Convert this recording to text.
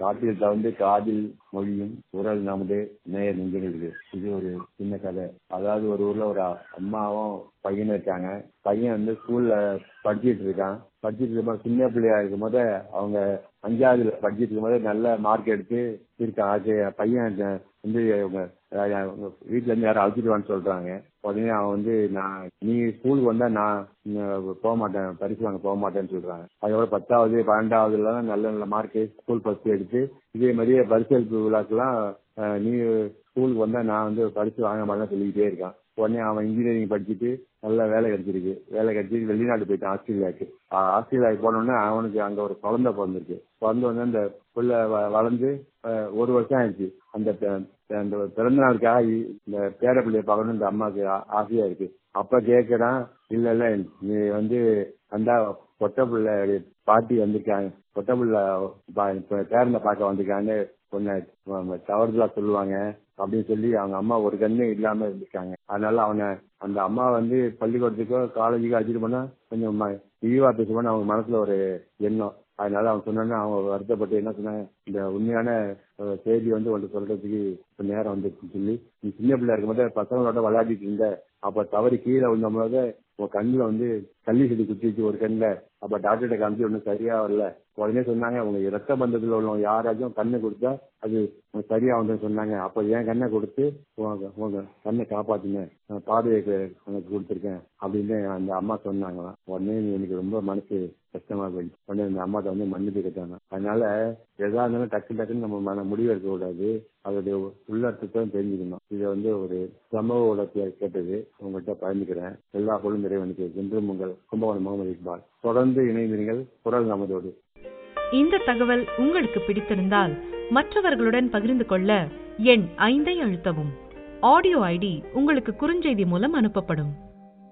காட்டில் தவிர்த்து காதில் மொழியும் குரல் நமது நேயர் நெஞ்சிருக்கு இது ஒரு சின்ன கதை அதாவது ஒரு ஊர்ல ஒரு அம்மாவும் பையனும் இருக்காங்க பையன் வந்து ஸ்கூல்ல படிச்சிட்டு இருக்கான் படிச்சிட்டு இருக்கும்போது சின்ன பிள்ளையா இருக்கும் போது அவங்க அஞ்சாவதுல படிச்சிட்டு இருக்கும் போது நல்ல மார்க் எடுத்து இருக்கான் அது பையன் வந்து அவங்க அவங்க வீட்டுல இருந்து யாரும் அழைச்சிட்டு சொல்றாங்க உடனே அவன் வந்து நான் நீ ஸ்கூலுக்கு வந்தா நான் போக மாட்டேன் பரிசு வாங்க போக மாட்டேன்னு சொல்றாங்க அதோட பத்தாவது பன்னெண்டாவதுல நல்ல நல்ல மார்க் ஸ்கூல் ஃபர்ஸ்ட் எடுத்து இதே மாதிரியே பரிசளிப்பு விழாக்கெல்லாம் நீ ஸ்கூலுக்கு வந்தா நான் வந்து பரிசு வாங்க மாட்டேன்னு சொல்லிக்கிட்டே இருக்கான் உடனே அவன் இன்ஜினியரிங் படிச்சுட்டு நல்ல வேலை கிடைச்சிருக்கு வேலை கிடைச்சிட்டு வெளிநாட்டு போயிட்டான் ஆஸ்திரேலியாவுக்கு ஆஸ்திரேலியாவுக்கு போனோடனே அவனுக்கு அங்க ஒரு குழந்தை பிறந்திருக்கு பிறந்து வந்து அந்த புள்ள வளர்ந்து ஒரு வருஷம் ஆயிடுச்சு அந்த அந்த பிறந்த நாளுக்காக இந்த பேர பிள்ளைய பார்க்கணும் இந்த அம்மாவுக்கு ஆசையா இருக்கு அப்ப கேட்கறான் இல்ல இல்ல நீ வந்து அந்த பொட்ட பிள்ளை பாட்டி வந்திருக்காங்க பொட்ட பிள்ளை பேரனை பார்க்க வந்திருக்காங்க பொண்ணை தவறுதலா சொல்லுவாங்க அப்படின்னு சொல்லி அவங்க அம்மா ஒரு கண்ணு இல்லாம இருந்திருக்காங்க அதனால அவனை அந்த அம்மா வந்து பள்ளிக்கூடத்துக்கோ காலேஜுக்கோ அழைச்சிட்டு போனா கொஞ்சம் இழிவா பேசுவான்னு அவங்க மனசுல ஒரு எண்ணம் அதனால அவன் சொன்னா அவங்க வருத்தப்பட்டு என்ன சொன்னாங்க இந்த உண்மையான செய்தி வந்து ஒன்று சொல்றதுக்கு இப்ப நேரம் வந்துருச்சுன்னு சொல்லி நீ சின்ன பிள்ளை இருக்கும்போது பசங்களோட விளையாடிட்டு இருந்த அப்ப தவறி கீழே விழுந்தபோது உன் கண்ணுல வந்து கள்ளி செடி குத்திச்சு ஒரு கண்ணுல அப்ப டாக்டர்கிட்ட காமிச்சு ஒன்றும் சரியா வரல உடனே சொன்னாங்க உங்க ரத்த பந்தத்துல உள்ளவங்க யாராச்சும் கண்ணை கொடுத்தா அது சரியா வந்து சொன்னாங்க அப்ப என் கண்ணை கொடுத்து உங்க உங்க கண்ணை காப்பாத்துங்க பார்வையை எனக்கு கொடுத்துருக்கேன் அப்படின்னு அந்த அம்மா சொன்னாங்களாம் உடனே எனக்கு ரொம்ப மனசு கஷ்டமா போயிடுச்சு உடனே அந்த அம்மாட்ட வந்து மன்னிப்பு கேட்டாங்க அதனால எதா இருந்தாலும் டக்கு டக்குன்னு நம்ம மன முடிவு எடுக்க கூடாது அதோடைய உள்ளர்த்தத்தை தெரிஞ்சுக்கணும் இதை வந்து ஒரு சமூக உலகத்தை கேட்டது உங்கள்கிட்ட பயந்துக்கிறேன் எல்லா பொருளும் இறைவனுக்கு என்றும் உங்கள் கும்பகோணம் முகமது இக்பால் தொடர்ந்து இணைந்தீர்கள் குரல் நமதோடு இந்த தகவல் உங்களுக்கு பிடித்திருந்தால் மற்றவர்களுடன் பகிர்ந்து கொள்ள எண் ஐந்தை அழுத்தவும் ஆடியோ ஐடி உங்களுக்கு குறுஞ்செய்தி மூலம் அனுப்பப்படும்